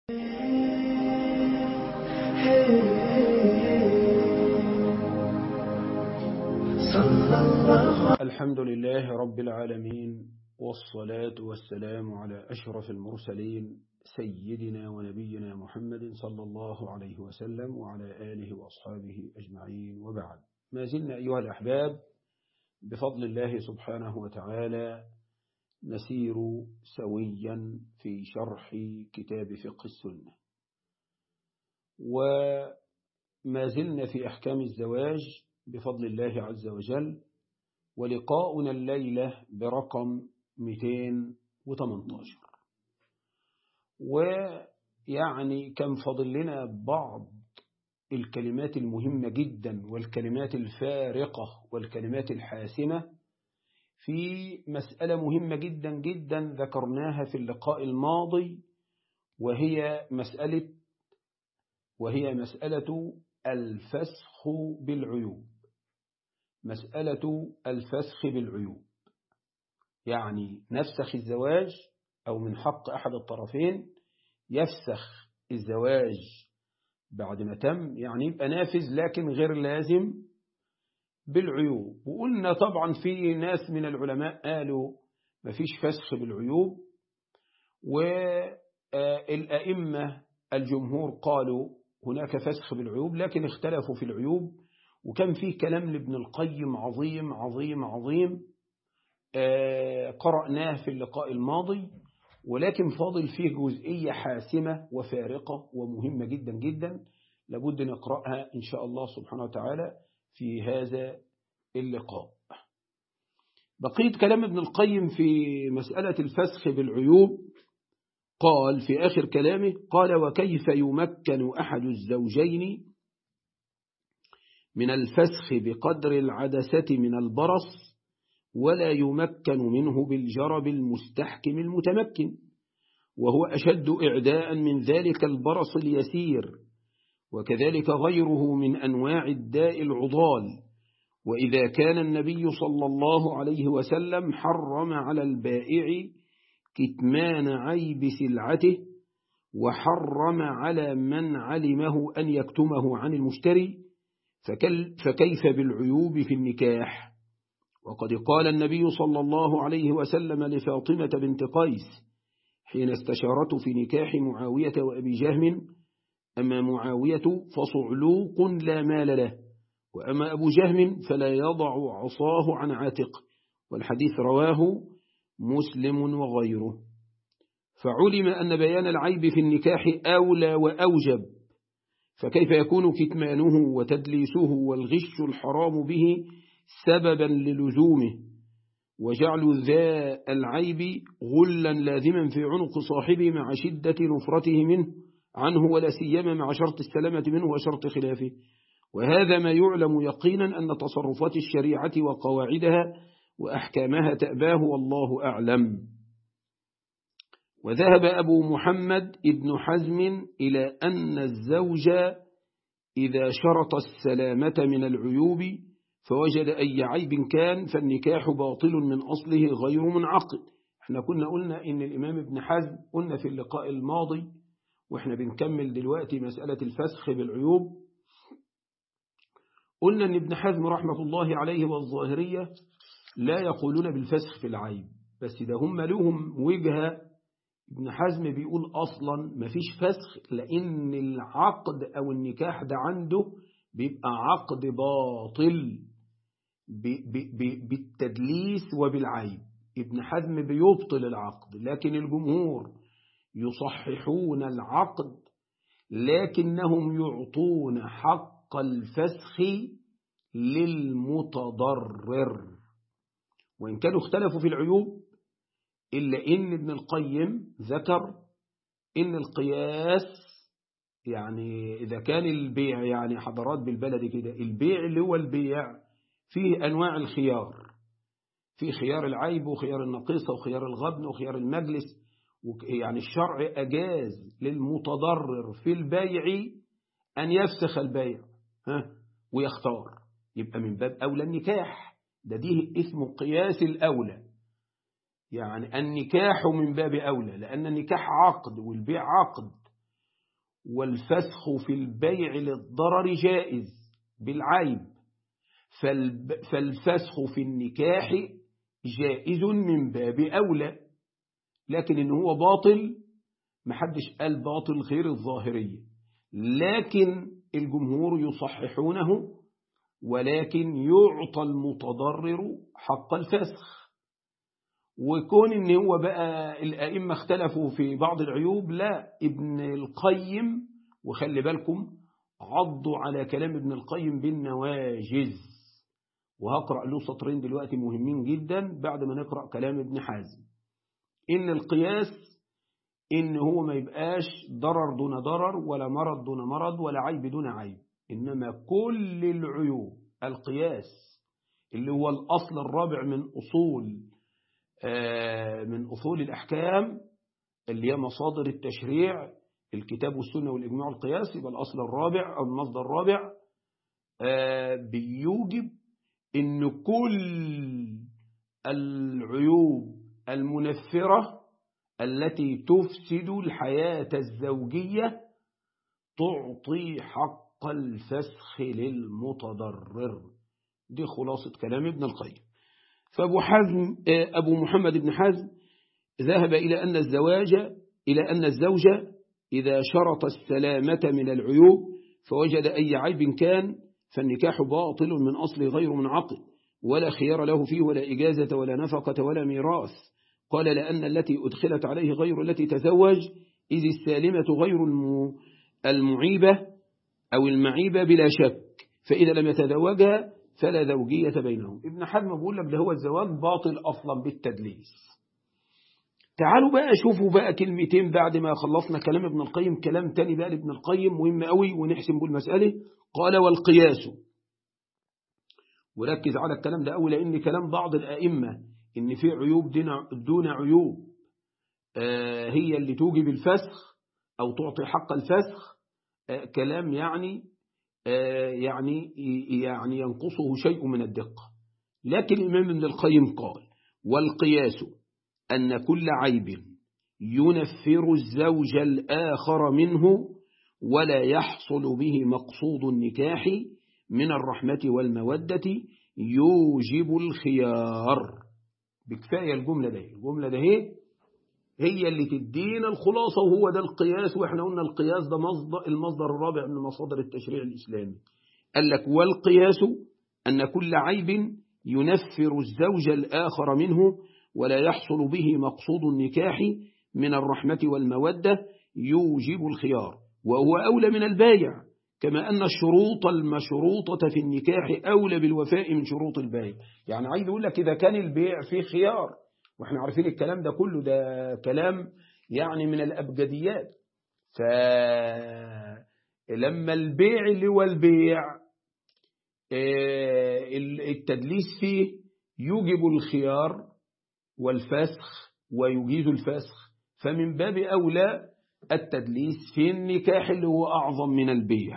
الحمد لله رب العالمين والصلاة والسلام على أشرف المرسلين سيدنا ونبينا محمد صلى الله عليه وسلم وعلى آله وأصحابه أجمعين وبعد ما زلنا أيها الأحباب بفضل الله سبحانه وتعالى نسير سويا في شرح كتاب فقه السنة وما زلنا في أحكام الزواج بفضل الله عز وجل ولقاؤنا الليلة برقم 218 ويعني كان فضل لنا بعض الكلمات المهمة جدا والكلمات الفارقة والكلمات الحاسمة في مسألة مهمة جدا جدا ذكرناها في اللقاء الماضي وهي مسألة وهي مسألة الفسخ بالعيوب مسألة الفسخ بالعيوب يعني نفسخ الزواج أو من حق أحد الطرفين يفسخ الزواج بعد ما تم يعني يبقى نافذ لكن غير لازم بالعيوب وقلنا طبعا في ناس من العلماء قالوا ما فيش فسخ بالعيوب والأئمة الجمهور قالوا هناك فسخ بالعيوب لكن اختلفوا في العيوب وكان فيه كلام لابن القيم عظيم عظيم عظيم قرأناه في اللقاء الماضي ولكن فاضل فيه جزئية حاسمة وفارقة ومهمة جدا جدا لابد نقرأها إن شاء الله سبحانه وتعالى في هذا اللقاء بقية كلام ابن القيم في مسألة الفسخ بالعيوب قال في آخر كلامه قال وكيف يمكن أحد الزوجين من الفسخ بقدر العدسة من البرص ولا يمكن منه بالجرب المستحكم المتمكن وهو أشد إعداء من ذلك البرص اليسير وكذلك غيره من أنواع الداء العضال وإذا كان النبي صلى الله عليه وسلم حرم على البائع كتمان عيب سلعته وحرم على من علمه أن يكتمه عن المشتري فكيف بالعيوب في النكاح وقد قال النبي صلى الله عليه وسلم لفاطمة بنت قيس حين استشارته في نكاح معاوية وأبي جهم أما معاوية فصعلوق لا مال له وأما أبو جهم فلا يضع عصاه عن عاتق والحديث رواه مسلم وغيره فعلم أن بيان العيب في النكاح أولى وأوجب فكيف يكون كتمانه وتدليسه والغش الحرام به سببا للزومه وجعل ذا العيب غلا لازما في عنق صاحبه مع شدة نفرته منه عنه ولا سيما مع شرط السلامة منه وشرط خلافه وهذا ما يعلم يقينا أن تصرفات الشريعة وقواعدها وأحكامها تأباه والله أعلم وذهب أبو محمد ابن حزم إلى أن الزوج إذا شرط السلامة من العيوب فوجد أي عيب كان فالنكاح باطل من أصله غير منعقد احنا كنا قلنا إن الإمام ابن حزم قلنا في اللقاء الماضي واحنا بنكمل دلوقتي مسألة الفسخ بالعيوب قلنا أن ابن حزم رحمة الله عليه والظاهرية لا يقولون بالفسخ في العيب بس ده هم لهم وجهة ابن حزم بيقول أصلا مفيش فسخ لأن العقد أو النكاح ده عنده بيبقى عقد باطل بالتدليس وبالعيب ابن حزم بيبطل العقد لكن الجمهور يصححون العقد لكنهم يعطون حق الفسخ للمتضرر وإن كانوا اختلفوا في العيوب إلا إن ابن القيم ذكر إن القياس يعني إذا كان البيع يعني حضرات بالبلد كده البيع اللي هو البيع فيه أنواع الخيار في خيار العيب وخيار النقيصة وخيار الغبن وخيار المجلس يعني الشرع أجاز للمتضرر في البيع أن يفسخ البيع ها ويختار يبقى من باب أولى النكاح ده دي اسمه قياس الأولى يعني النكاح من باب أولى لأن النكاح عقد والبيع عقد والفسخ في البيع للضرر جائز بالعيب فالفسخ في النكاح جائز من باب أولى لكن إن هو باطل محدش قال باطل غير الظاهرية لكن الجمهور يصححونه ولكن يعطى المتضرر حق الفسخ وكون ان هو بقى الائمه اختلفوا في بعض العيوب لا ابن القيم وخلي بالكم عضوا على كلام ابن القيم بالنواجز وهقرأ له سطرين دلوقتي مهمين جدا بعد ما نقرأ كلام ابن حازم إن القياس إن هو ما يبقاش ضرر دون ضرر ولا مرض دون مرض ولا عيب دون عيب إنما كل العيوب القياس اللي هو الأصل الرابع من أصول من أصول الأحكام اللي هي مصادر التشريع الكتاب والسنة والإجماع والقياس يبقى الأصل الرابع أو المصدر الرابع بيوجب إن كل العيوب المنفرة التي تفسد الحياة الزوجية تعطي حق الفسخ للمتضرر دي خلاصة كلام ابن القيم فأبو حزم أبو محمد بن حزم ذهب إلى أن الزواج إلى أن الزوج إذا شرط السلامة من العيوب فوجد أي عيب كان فالنكاح باطل من أصل غير منعقد ولا خيار له فيه ولا إجازة ولا نفقة ولا ميراث قال لأن التي أدخلت عليه غير التي تزوج إذ السالمة غير المعيبة أو المعيبة بلا شك فإذا لم يتزوجها فلا زوجية بينهم ابن حزم بيقول لك ده هو الزواج باطل أصلا بالتدليس تعالوا بقى شوفوا بقى كلمتين بعد ما خلصنا كلام ابن القيم كلام تاني بقى لابن القيم مهم قوي ونحسم بالمسألة قال والقياس وركز على الكلام ده أول لأن كلام بعض الأئمة إن في عيوب دون عيوب آه هي اللي توجب الفسخ أو تعطي حق الفسخ آه كلام يعني آه يعني يعني ينقصه شيء من الدقة لكن الإمام ابن القيم قال والقياس أن كل عيب ينفر الزوج الآخر منه ولا يحصل به مقصود النكاح من الرحمة والمودة يوجب الخيار بكفاية الجملة ده الجملة ده هي هي اللي تدينا الخلاصة وهو ده القياس وإحنا قلنا القياس ده مصدر المصدر الرابع من مصادر التشريع الإسلامي قال لك والقياس أن كل عيب ينفر الزوج الآخر منه ولا يحصل به مقصود النكاح من الرحمة والمودة يوجب الخيار وهو أولى من البايع كما أن الشروط المشروطة في النكاح أولى بالوفاء من شروط البايع يعني عايز أقول لك إذا كان البيع فيه خيار وإحنا عارفين الكلام ده كله ده كلام يعني من الأبجديات فلما البيع اللي هو البيع التدليس فيه يوجب الخيار والفسخ ويجيز الفسخ فمن باب أولى التدليس في النكاح اللي هو أعظم من البيع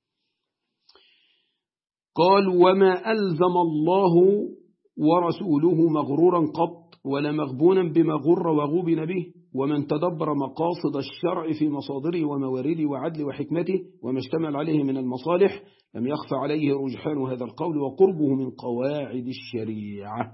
قال وما ألزم الله ورسوله مغرورا قط ولا مغبونا بما غر وغوبن به ومن تدبر مقاصد الشرع في مصادره وموارده وعدل وحكمته وما اشتمل عليه من المصالح لم يخفى عليه رجحان هذا القول وقربه من قواعد الشريعة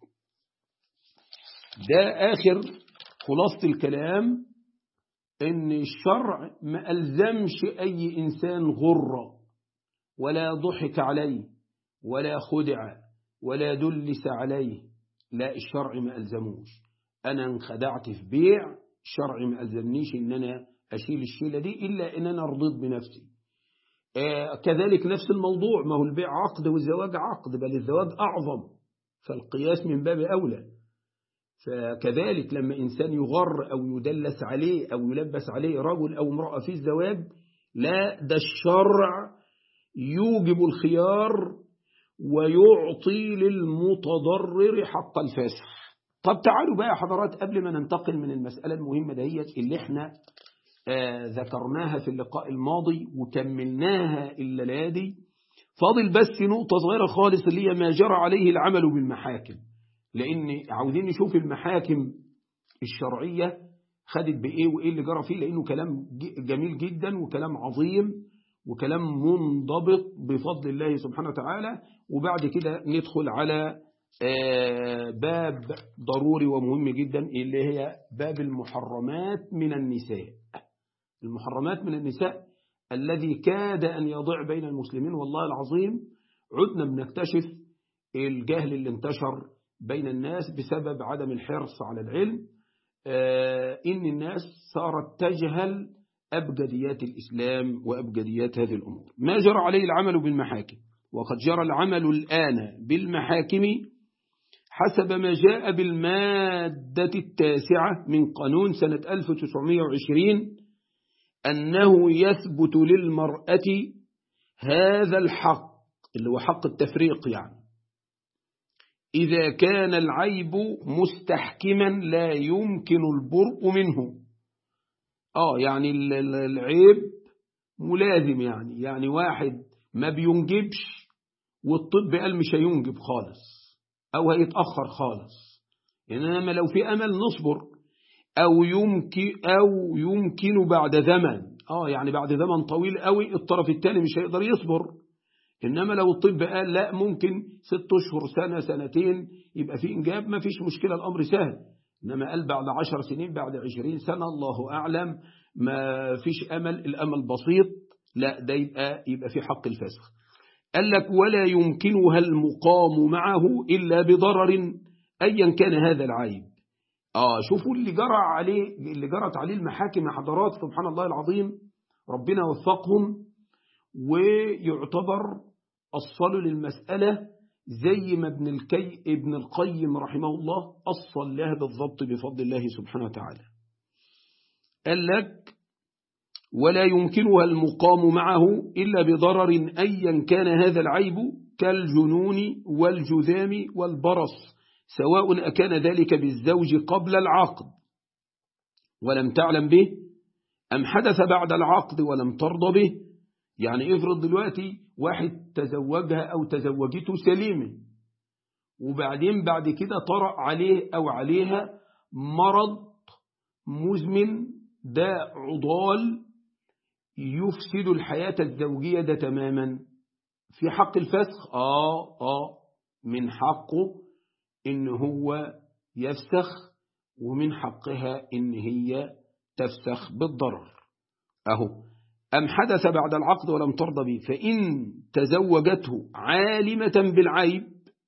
ده آخر خلاصة الكلام ان الشرع ما ألزمش أي إنسان غرة ولا ضحك عليه ولا خدع ولا دلس عليه لا الشرع ما ألزموش أنا انخدعت في بيع الشرع ما ألزمنيش إن أنا أشيل الشيلة دي إلا إن أنا رضيت بنفسي آه كذلك نفس الموضوع ما هو البيع عقد والزواج عقد بل الزواج أعظم فالقياس من باب أولى فكذلك لما إنسان يغر أو يدلس عليه أو يلبس عليه رجل أو امرأة في الزواج لا ده الشرع يوجب الخيار ويعطي للمتضرر حق الفسخ طب تعالوا بقى يا حضرات قبل ما ننتقل من المسألة المهمة دهيت اللي احنا آه ذكرناها في اللقاء الماضي وكملناها الليلة دي فاضل بس نقطة صغيرة خالص اللي هي ما جرى عليه العمل بالمحاكم لأن عاوزين نشوف المحاكم الشرعية خدت بإيه وإيه اللي جرى فيه لأنه كلام جميل جدا وكلام عظيم وكلام منضبط بفضل الله سبحانه وتعالى وبعد كده ندخل على باب ضروري ومهم جدا اللي هي باب المحرمات من النساء المحرمات من النساء الذي كاد أن يضيع بين المسلمين والله العظيم عدنا بنكتشف الجهل اللي انتشر بين الناس بسبب عدم الحرص على العلم إن الناس صارت تجهل أبجديات الإسلام وأبجديات هذه الأمور ما جرى عليه العمل بالمحاكم وقد جرى العمل الآن بالمحاكم حسب ما جاء بالمادة التاسعة من قانون سنة 1920 أنه يثبت للمرأة هذا الحق اللي هو حق التفريق يعني إذا كان العيب مستحكما لا يمكن البرء منه آه يعني العيب ملازم يعني يعني واحد ما بينجبش والطب قال مش هينجب خالص أو هيتأخر خالص إنما لو في أمل نصبر أو يمكن أو يمكن بعد زمن آه يعني بعد زمن طويل قوي الطرف الثاني مش هيقدر يصبر إنما لو الطب قال لا ممكن ست أشهر سنة سنتين يبقى في إنجاب ما فيش مشكلة الأمر سهل إنما قال بعد عشر سنين بعد عشرين سنة الله أعلم ما فيش أمل الأمل بسيط لا ده يبقى, يبقى في حق الفسخ قال لك ولا يمكنها المقام معه إلا بضرر أيا كان هذا العيب آه شوفوا اللي جرى عليه اللي جرت عليه المحاكم حضرات سبحان الله العظيم ربنا وفقهم ويعتبر أصلوا للمسألة زي ما ابن الكي ابن القيم رحمه الله أصل لها بالضبط بفضل الله سبحانه وتعالى قال لك ولا يمكنها المقام معه إلا بضرر أيا كان هذا العيب كالجنون والجذام والبرص سواء أكان ذلك بالزوج قبل العقد ولم تعلم به أم حدث بعد العقد ولم ترضى به يعني افرض دلوقتي واحد تزوجها أو تزوجته سليمة وبعدين بعد كده طرأ عليه أو عليها مرض مزمن داء عضال يفسد الحياة الزوجية ده تماما في حق الفسخ آه آه من حقه إن هو يفسخ ومن حقها إن هي تفسخ بالضرر أهو أم حدث بعد العقد ولم ترضى به فإن تزوجته عالمة بالعيب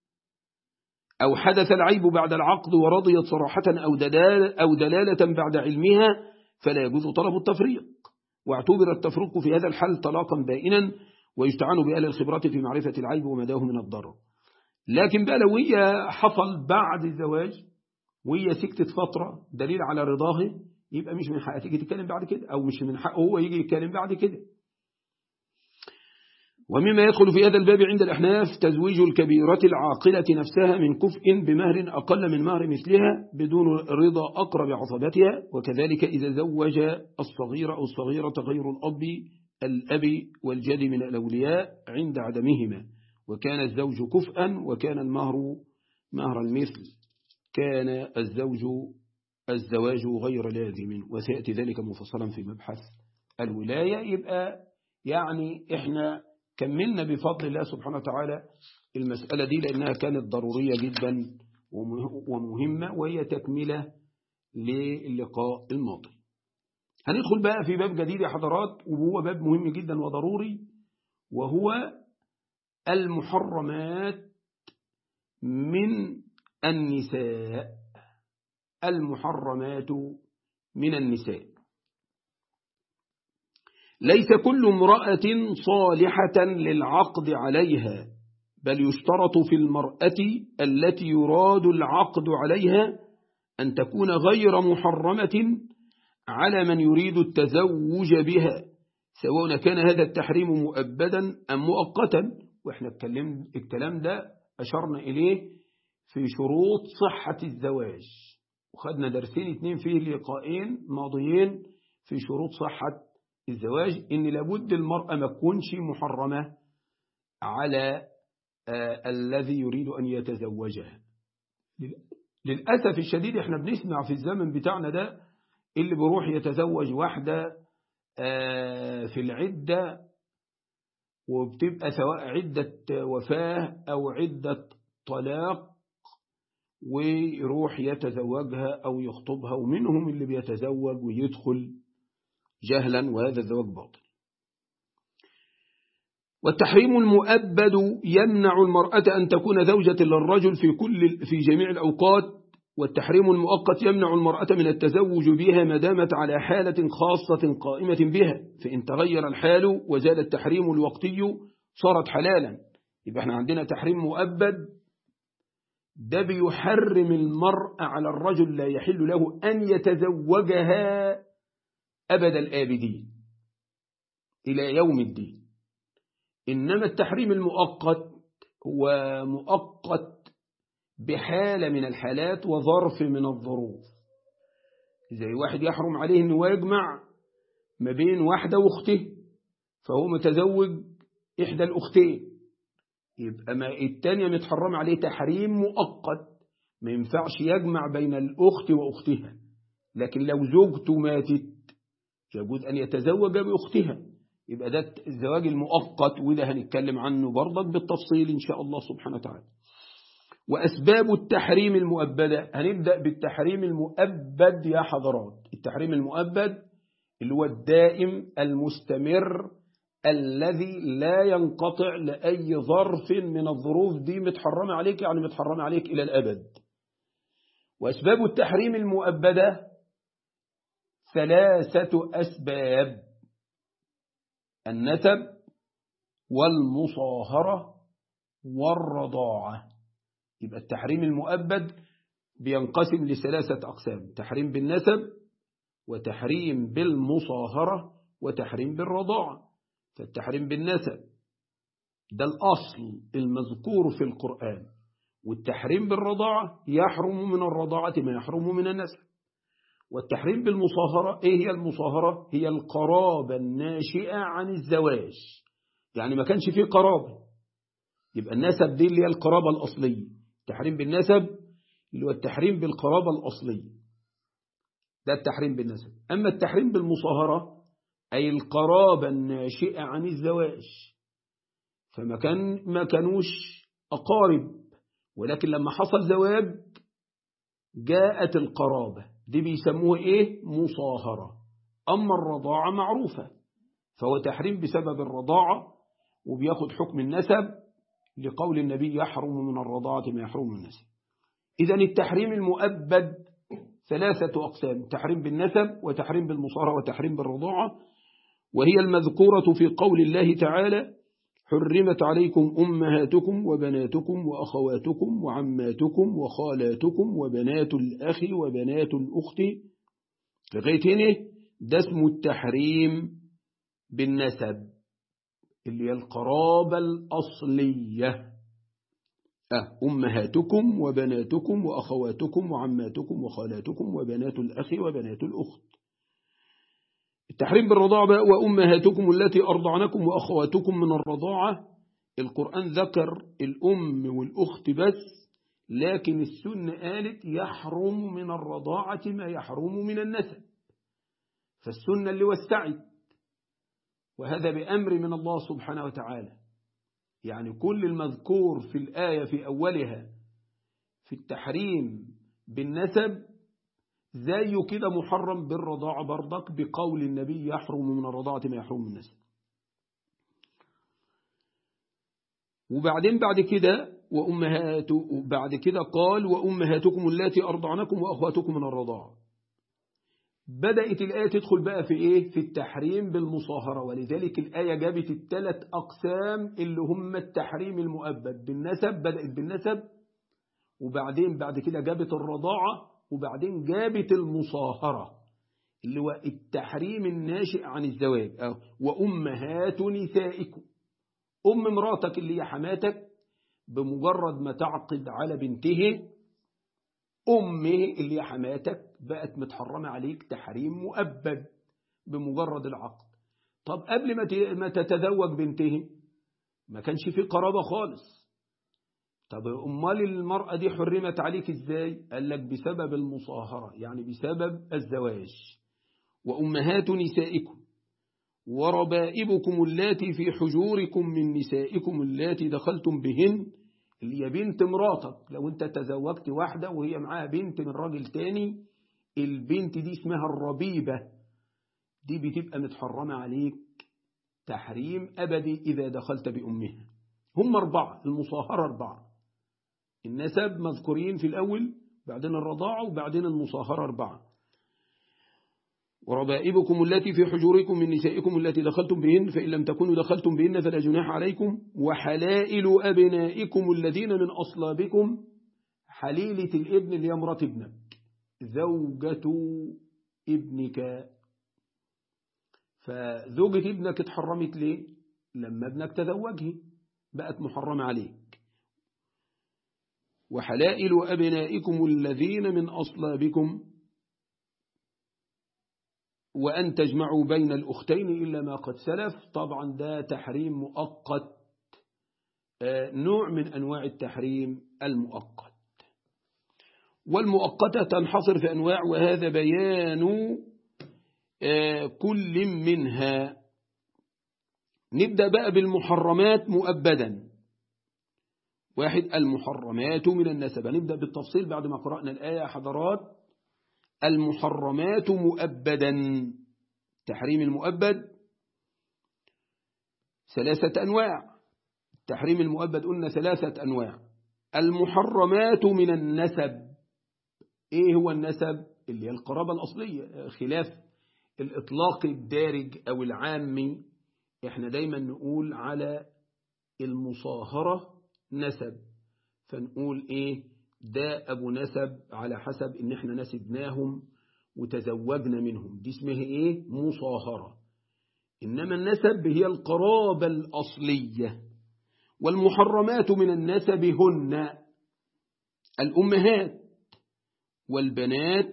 أو حدث العيب بعد العقد ورضيت صراحة أو دلالة, أو دلالة بعد علمها فلا يجوز طلب التفريق واعتبر التفرق في هذا الحال طلاقا بائنا ويستعان بأهل الخبرات في معرفة العيب ومداه من الضرر لكن بقى لو هي حصل بعد الزواج وهي سكتت فترة دليل على رضاه يبقى مش من حقها تيجي تتكلم بعد كده أو مش من حقه هو يجي يتكلم بعد كده ومما يدخل في هذا الباب عند الأحناف تزويج الكبيرة العاقلة نفسها من كفء بمهر أقل من مهر مثلها بدون رضا أقرب عصبتها وكذلك إذا زوج الصغير أو الصغيرة غير الأب الأب والجد من الأولياء عند عدمهما وكان الزوج كفءا وكان المهر مهر المثل كان الزوج الزواج غير لازم وسيأتي ذلك مفصلا في مبحث الولاية يبقى يعني إحنا كملنا بفضل الله سبحانه وتعالى المسألة دي لأنها كانت ضرورية جدا ومهمة وهي تكملة للقاء الماضي هندخل بقى في باب جديد يا حضرات وهو باب مهم جدا وضروري وهو المحرمات من النساء المحرمات من النساء ليس كل امرأة صالحة للعقد عليها بل يشترط في المرأة التي يراد العقد عليها أن تكون غير محرمة على من يريد التزوج بها سواء كان هذا التحريم مؤبدا أم مؤقتا وإحنا الكلام ده أشرنا إليه في شروط صحة الزواج وخدنا درسين اتنين فيه لقاءين ماضيين في شروط صحة الزواج إن لابد المرأة ما تكونش محرمة على آه الذي يريد أن يتزوجها للأسف الشديد احنا بنسمع في الزمن بتاعنا ده اللي بيروح يتزوج واحدة في العدة وبتبقى سواء عدة وفاة أو عدة طلاق ويروح يتزوجها أو يخطبها ومنهم اللي بيتزوج ويدخل جهلا وهذا الزواج باطل والتحريم المؤبد يمنع المرأة أن تكون زوجة للرجل في كل في جميع الأوقات والتحريم المؤقت يمنع المرأة من التزوج بها ما دامت على حالة خاصة قائمة بها فإن تغير الحال وزاد التحريم الوقتي صارت حلالا يبقى احنا عندنا تحريم مؤبد ده بيحرم المرأة على الرجل لا يحل له أن يتزوجها أبد الآبدين إلى يوم الدين إنما التحريم المؤقت هو مؤقت بحالة من الحالات وظرف من الظروف زي واحد يحرم عليه أنه يجمع ما بين واحدة واخته فهو متزوج إحدى الأختين يبقى ما التانية متحرم عليه تحريم مؤقت ما ينفعش يجمع بين الأخت وأختها لكن لو زوجته ماتت يجوز أن يتزوج بأختها يبقى ده الزواج المؤقت وده هنتكلم عنه برضك بالتفصيل إن شاء الله سبحانه وتعالى وأسباب التحريم المؤبدة هنبدأ بالتحريم المؤبد يا حضرات التحريم المؤبد اللي هو الدائم المستمر الذي لا ينقطع لأي ظرف من الظروف دي متحرمة عليك يعني متحرمة عليك إلى الأبد وأسباب التحريم المؤبدة ثلاثة أسباب النسب والمصاهرة والرضاعة يبقى التحريم المؤبد بينقسم لثلاثة أقسام تحريم بالنسب وتحريم بالمصاهرة وتحريم بالرضاعة فالتحريم بالنسب ده الأصل المذكور في القرآن والتحريم بالرضاعة يحرم من الرضاعة ما يحرم من النسب والتحريم بالمصاهرة إيه هي المصاهرة هي القرابة الناشئة عن الزواج يعني ما كانش فيه قرابة يبقى النسب دي اللي هي القرابة الأصلية التحريم بالنسب اللي هو التحريم بالقرابة الأصلية ده التحريم بالنسب أما التحريم بالمصاهرة أي القرابة الناشئة عن الزواج فما كان ما كانوش أقارب ولكن لما حصل زواج جاءت القرابة دي بيسموه إيه مصاهرة أما الرضاعة معروفة فهو تحريم بسبب الرضاعة وبياخد حكم النسب لقول النبي يحرم من الرضاعة ما يحرم من النسب إذا التحريم المؤبد ثلاثة أقسام تحريم بالنسب وتحريم بالمصاهرة وتحريم بالرضاعة وهي المذكورة في قول الله تعالى حرمت عليكم أمهاتكم وبناتكم وأخواتكم وعماتكم وخالاتكم وبنات الأخ وبنات الأخت لغاية هنا ده اسمه التحريم بالنسب اللي هي القرابة الأصلية أه أمهاتكم وبناتكم وأخواتكم وعماتكم وخالاتكم وبنات الأخ وبنات الأخت التحريم بالرضاعة بقى وأمهاتكم التي أرضعنكم وأخواتكم من الرضاعة القرآن ذكر الأم والأخت بس لكن السنة قالت يحرم من الرضاعة ما يحرم من النسب فالسنة اللي وسعت وهذا بأمر من الله سبحانه وتعالى يعني كل المذكور في الآية في أولها في التحريم بالنسب زي كده محرم بالرضاعة برضك بقول النبي يحرم من الرضاعة ما يحرم من النسب وبعدين بعد كده وأمهات بعد كده قال وأمهاتكم التي أرضعنكم وأخواتكم من الرضاعة بدأت الآية تدخل بقى في إيه في التحريم بالمصاهرة ولذلك الآية جابت الثلاث أقسام اللي هم التحريم المؤبد بالنسب بدأت بالنسب وبعدين بعد كده جابت الرضاعة وبعدين جابت المصاهرة اللي هو التحريم الناشئ عن الزواج وأمهات نسائكم أم مراتك اللي هي حماتك بمجرد ما تعقد على بنته أمه اللي هي حماتك بقت متحرمة عليك تحريم مؤبد بمجرد العقد طب قبل ما تتزوج بنته ما كانش في قرابة خالص طب أمال المرأة دي حرمت عليك إزاي قال لك بسبب المصاهرة يعني بسبب الزواج وأمهات نسائكم وربائبكم اللاتي في حجوركم من نسائكم اللاتي دخلتم بهن اللي هي بنت مراتك لو انت تزوجت واحدة وهي معاها بنت من راجل تاني البنت دي اسمها الربيبة دي بتبقى متحرمة عليك تحريم أبدي إذا دخلت بأمها هم أربعة المصاهرة أربعة النسب مذكورين في الأول بعدين الرضاعة وبعدين المصاهرة أربعة وربائبكم التي في حجوركم من نسائكم التي دخلتم بهن فإن لم تكونوا دخلتم بهن فلا جناح عليكم وحلائل أبنائكم الذين من أصلابكم حليلة الابن اللي هي مرات ابنك زوجة ابنك فزوجة ابنك اتحرمت ليه لما ابنك تزوجه بقت محرمة عليك وحلائل أبنائكم الذين من أصلابكم وأن تجمعوا بين الأختين إلا ما قد سلف طبعا ده تحريم مؤقت نوع من أنواع التحريم المؤقت والمؤقتة تنحصر في أنواع وهذا بيان كل منها نبدأ بقى بالمحرمات مؤبدا واحد المحرمات من النسب نبدأ بالتفصيل بعد ما قرأنا الآية حضرات المحرمات مؤبدا تحريم المؤبد ثلاثة أنواع تحريم المؤبد قلنا ثلاثة أنواع المحرمات من النسب إيه هو النسب اللي هي القرابة الأصلية خلاف الإطلاق الدارج أو العامي إحنا دايما نقول على المصاهرة نسب فنقول إيه ده أبو نسب على حسب إن إحنا نسبناهم وتزوجنا منهم دي اسمها إيه مصاهرة إنما النسب هي القرابة الأصلية والمحرمات من النسب هن الأمهات والبنات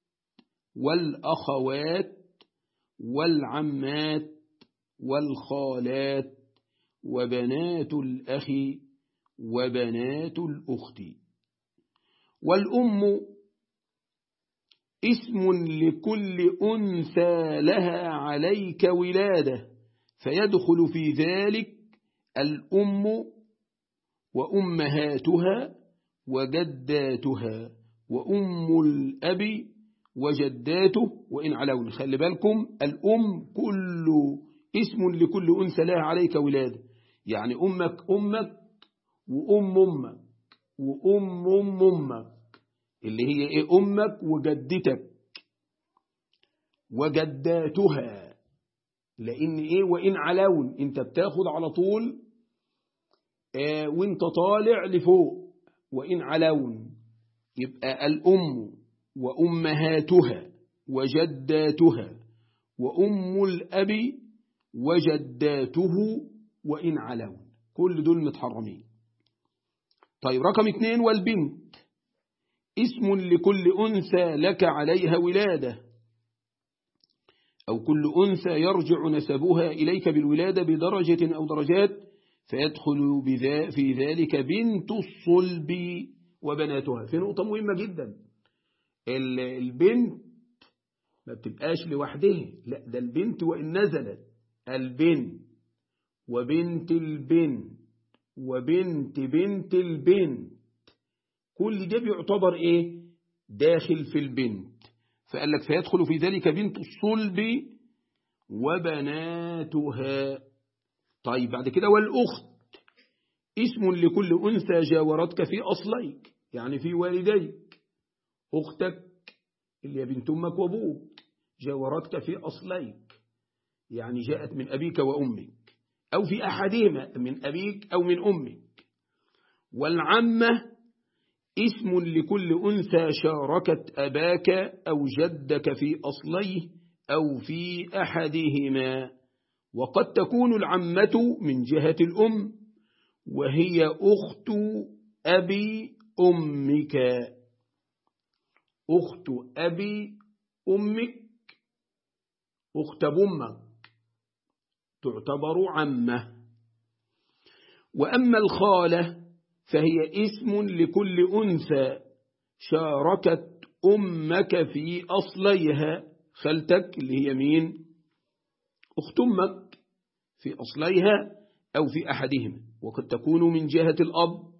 والأخوات والعمات والخالات وبنات الأخ وبنات الأخت والأم اسم لكل أنثى لها عليك ولادة فيدخل في ذلك الأم وأمهاتها وجداتها وأم الأب وجداته وإن علون خلي بالكم الأم كل اسم لكل أنثى لها عليك ولادة يعني أمك أمك وأم أمك وأم أم أمك اللي هي إيه أمك وجدتك وجداتها لأن إيه وإن علون أنت بتاخد على طول آه وانت طالع لفوق وإن علون يبقى الأم وأمهاتها وجداتها وأم الأب وجداته وإن علون كل دول متحرمين طيب رقم اثنين والبنت اسم لكل أنثى لك عليها ولادة أو كل أنثى يرجع نسبها إليك بالولادة بدرجة أو درجات فيدخل في ذلك بنت الصلب وبناتها في نقطة مهمة جدا البنت ما بتبقاش لوحدها لا ده البنت وإن نزلت البنت وبنت البنت وبنت بنت البنت كل ده بيعتبر ايه داخل في البنت فقال لك فيدخل في ذلك بنت الصلب وبناتها طيب بعد كده والأخت اسم لكل أنثى جاورتك في أصليك يعني في والديك أختك اللي هي بنت أمك وأبوك جاورتك في أصليك يعني جاءت من أبيك وأمك أو في أحدهما من أبيك أو من أمك والعمة اسم لكل أنثى شاركت أباك أو جدك في أصليه أو في أحدهما وقد تكون العمة من جهة الأم وهي أخت أبي أمك أخت أبي أمك أخت أمك تعتبر عمة وأما الخالة فهي اسم لكل أنثى شاركت أمك في أصليها خالتك اللي هي مين أخت أمك في أصليها أو في أحدهما وقد تكون من جهة الأب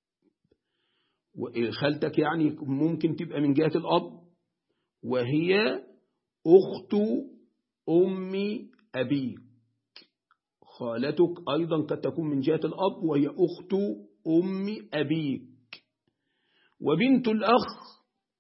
خالتك يعني ممكن تبقى من جهة الأب وهي أخت أم أبيك خالتك أيضا قد تكون من جهة الأب وهي أخت أم أبيك وبنت الأخ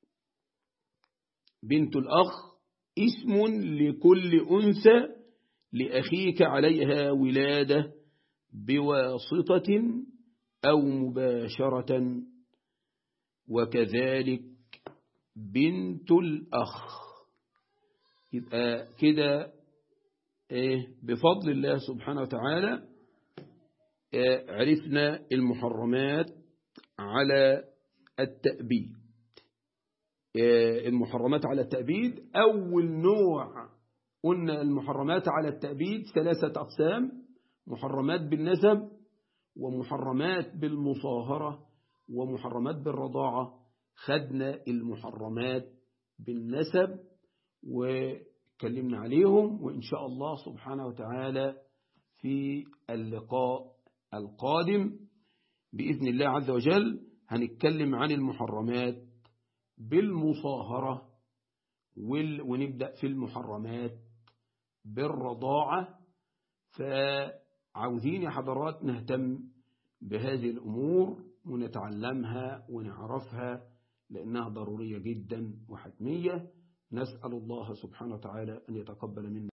بنت الأخ اسم لكل أنثى لأخيك عليها ولادة بواسطة أو مباشرة وكذلك بنت الأخ يبقى كده إيه بفضل الله سبحانه وتعالى إيه عرفنا المحرمات على التأبيد إيه المحرمات على التأبيد أول نوع قلنا المحرمات على التأبيد ثلاثة أقسام محرمات بالنسب ومحرمات بالمصاهرة ومحرمات بالرضاعة خدنا المحرمات بالنسب وكلمنا عليهم وإن شاء الله سبحانه وتعالى في اللقاء القادم بإذن الله عز وجل هنتكلم عن المحرمات بالمصاهرة ونبدأ في المحرمات بالرضاعة فعاوزين يا حضرات نهتم بهذه الأمور ونتعلمها ونعرفها لأنها ضرورية جدا وحتمية نسأل الله سبحانه وتعالى أن يتقبل منا